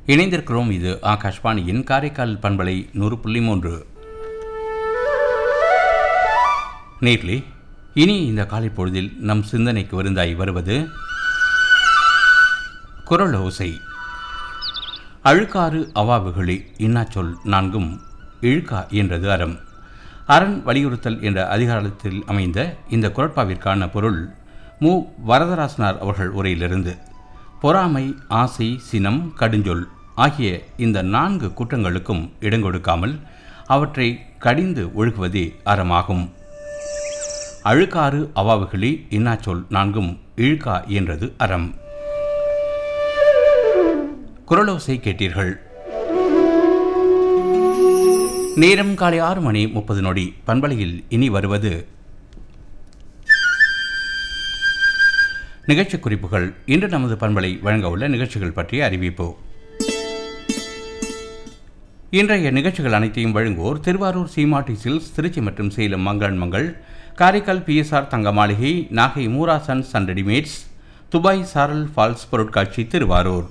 இணைந்திருக்கிறோம் இது ஆகாஷ்வாணியின் காரைக்கால் பண்பலை நூறு புள்ளி மூன்று நேர்லி இனி இந்த காலை பொழுதில் நம் சிந்தனைக்கு விருந்தாய் வருவது குரல் ஓசை அழுக்காறு அவாவுகளி இன்னாச்சொல் நான்கும் இழுக்கா என்றது அறம் அரண் வலியுறுத்தல் என்ற அதிகாரத்தில் அமைந்த இந்த குரட்பாவிற்கான பொருள் மு வரதராசனார் அவர்கள் உரையிலிருந்து பொறாமை ஆசை சினம் கடுஞ்சொல் ஆகிய இந்த நான்கு குற்றங்களுக்கும் இடங்கொடுக்காமல் அவற்றை கடிந்து ஒழுகுவதே அறமாகும் அழுக்காறு அவாவுகளி இன்னாச்சொல் நான்கும் இழுக்கா என்றது அறம் குரலோசை கேட்டீர்கள் நேரம் காலை ஆறு மணி முப்பது நொடி பண்பலையில் இனி வருவது நிகழ்ச்சி குறிப்புகள் இன்று நமது பண்பலை வழங்க உள்ள நிகழ்ச்சிகள் பற்றிய அறிவிப்பு இன்றைய நிகழ்ச்சிகள் அனைத்தையும் வழங்குவோர் திருவாரூர் சீமாட்டி சில்ஸ் திருச்சி மற்றும் சேலம் மங்களன் மங்கள் காரைக்கால் பிஎஸ்ஆர் தங்க மாளிகை நாகை மூராசன் சன் ரெடிமேட்ஸ் துபாய் சாரல் ஃபால்ஸ் பொருட்காட்சி திருவாரூர்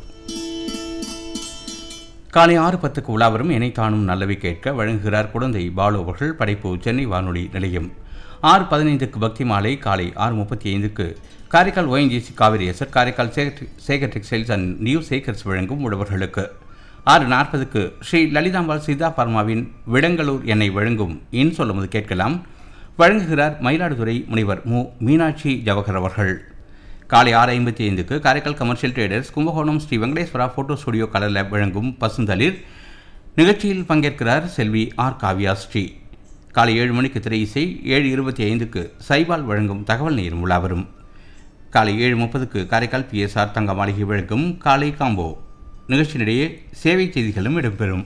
காலை ஆறு பத்துக்கு உலாவரும் இணைத்தானும் நல்லவை கேட்க வழங்குகிறார் குழந்தை பாலு அவர்கள் படைப்பு சென்னை வானொலி நிலையம் ஆறு பதினைந்துக்கு பக்தி மாலை காலை ஆறு முப்பத்தி ஐந்துக்கு Karaikal ONGC Kaveri SR Karaikal Sekar Sekar textiles and new Sekars வழங்கும் உழவர்களுக்கு ஆறு நாற்பதுக்கு ஸ்ரீ லலிதாம்பாள் சீதா பர்மாவின் விடங்களூர் எண்ணெய் வழங்கும் இன் சொல்லும்போது கேட்கலாம் வழங்குகிறார் மயிலாடுதுறை முனைவர் மு மீனாட்சி ஜவஹர் அவர்கள் காலை ஆறு ஐம்பத்தி ஐந்துக்கு Karaikal commercial traders Kumbakonam Sri Venkateswara photo studio colour lab வழங்கும் பசுந்தளிர் நிகழ்ச்சியில் பங்கேற்கிறார் செல்வி ஆர் காவ்யா ஸ்ரீ காலை ஏழு மணிக்கு திரை இசை ஏழு இருபத்தி ஐந்துக்கு சைபால் வழங்கும் தகவல் நேரும் விழா வரும் காலை ஏழு முப்பதுக்கு காரைக்கால் பிஎஸ்ஆர் தங்க மாளிகை வழங்கும் காலை காம்போ நிகழ்ச்சியினிடையே சேவை செய்திகளும் இடம்பெறும்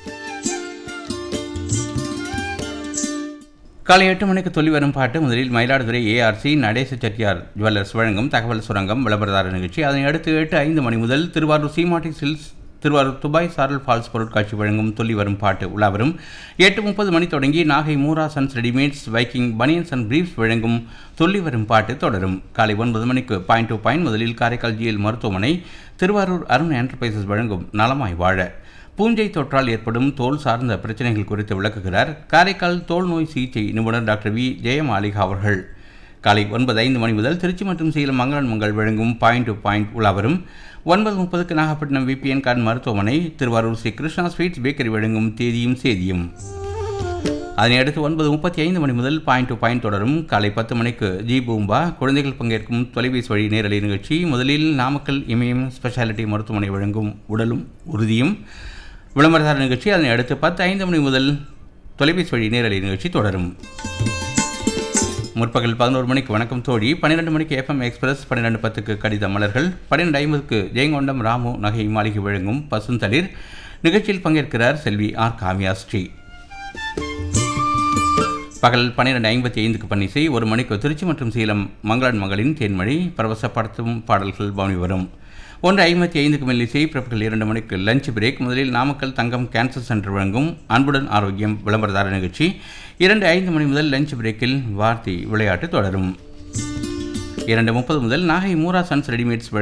காலை எட்டு மணிக்கு சொல்லி வரும் பாட்டு முதலில் மயிலாடுதுறை ஏஆர்சி நடேச செட்டியார் ஜுவல்லர்ஸ் வழங்கும் தகவல் சுரங்கம் விளம்பரதார நிகழ்ச்சி அதனை அடுத்து எட்டு ஐந்து மணி முதல் Thiruvarur Seematti silks Thiruvarur Dubai Saral falls பொருட்காட்சி வழங்கும் சொல்லி வரும் பாட்டு உலாவரும் எட்டு முப்பது மணி தொடங்கி Nagai Moora sons readymades Viking banians and briefs வழங்கும் சொல்லி வரும் பாட்டு தொடரும் காலை ஒன்பது மணிக்கு பாயிண்ட் டு பாயிண்ட் முதலில் காரைக்கால் ஜிஎல் மருத்துவமனை திருவாரூர் அருண் என்டர்பிரைசஸ் வழங்கும் நலமாய் வாழ பூஞ்சை தொற்றால் ஏற்படும் தோல் சார்ந்த பிரச்சனைகள் குறித்து விளக்குகிறார் காரைக்கால் தோல் நோய் சிகிச்சை நிபுணர் டாக்டர் வி ஜெயமாலிகா அவர்கள் காலை ஒன்பது ஐந்து மணி முதல் திருச்சி மற்றும் சேலம் மங்களன் மங்கள் வழங்கும் பாயிண்ட் டு பாயிண்ட் உலாவரும் ஒன்பது முப்பதுக்கு நாகப்பட்டினம் விபிஎன் கார்டு மருத்துவமனை திருவாரூர் ஸ்ரீ கிருஷ்ணா ஸ்வீட்ஸ் பேக்கரி வழங்கும் தேதியும் சேதியும் அதனை அடுத்து ஒன்பது முப்பத்தி ஐந்து மணி முதல் பாயிண்ட் டு பாயிண்ட் தொடரும் காலை பத்து மணிக்கு ஜி பூம்பா குழந்தைகள் பங்கேற்கும் தொலைபேசி வழி நேரலை நிகழ்ச்சி முதலில் நாமக்கல் இமயம் ஸ்பெஷாலிட்டி மருத்துவமனை வழங்கும் உடலும் உறுதியும் விளம்பரதார நிகழ்ச்சி அதனை அடுத்து பத்து ஐந்து மணி முதல் தொலைபேசி வழி நேரலை நிகழ்ச்சி தொடரும் முற்பகல் பதினோரு மணிக்கு வணக்கம் தோழி பன்னிரெண்டு மணிக்கு எஃப்எம் எக்ஸ்பிரஸ் பன்னிரெண்டு பத்துக்கு கடித மலர்கள் பன்னிரெண்டு ஐம்பதுக்கு ஜெயங்கொண்டம் ராமு நகை மாளிகை வழங்கும் பசுந்தளிர் நிகழ்ச்சியில் பங்கேற்கிறார் செல்வி ஆர் காமியா ஸ்ரீ பகல் பன்னிரெண்டு ஐம்பத்தி ஐந்துக்கு பன்னிசை ஒரு மணிக்கு திருச்சி மற்றும் சேலம் மங்களன் மகளின் தேன்மொழி பரவசப்படுத்தும் பாடல்கள் பவனி வரும் ஒன்று ஐம்பத்தி ஐந்துக்கு மெல்லிசை பிறப்புகள் இரண்டு மணிக்கு லஞ்ச் பிரேக் முதலில் நாமக்கல் தங்கம் கேன்சர் சென்டர் வழங்கும் அன்புடன் ஆரோக்கியம் விளம்பரதார நிகழ்ச்சி இரண்டு ஐந்து மணி முதல் லஞ்ச் பிரேக்கில் வார்த்தை விளையாட்டு தொடரும் இரண்டு முப்பது முதல் நாகை மூரா சன்ஸ் ரெடிமேட்ஸ்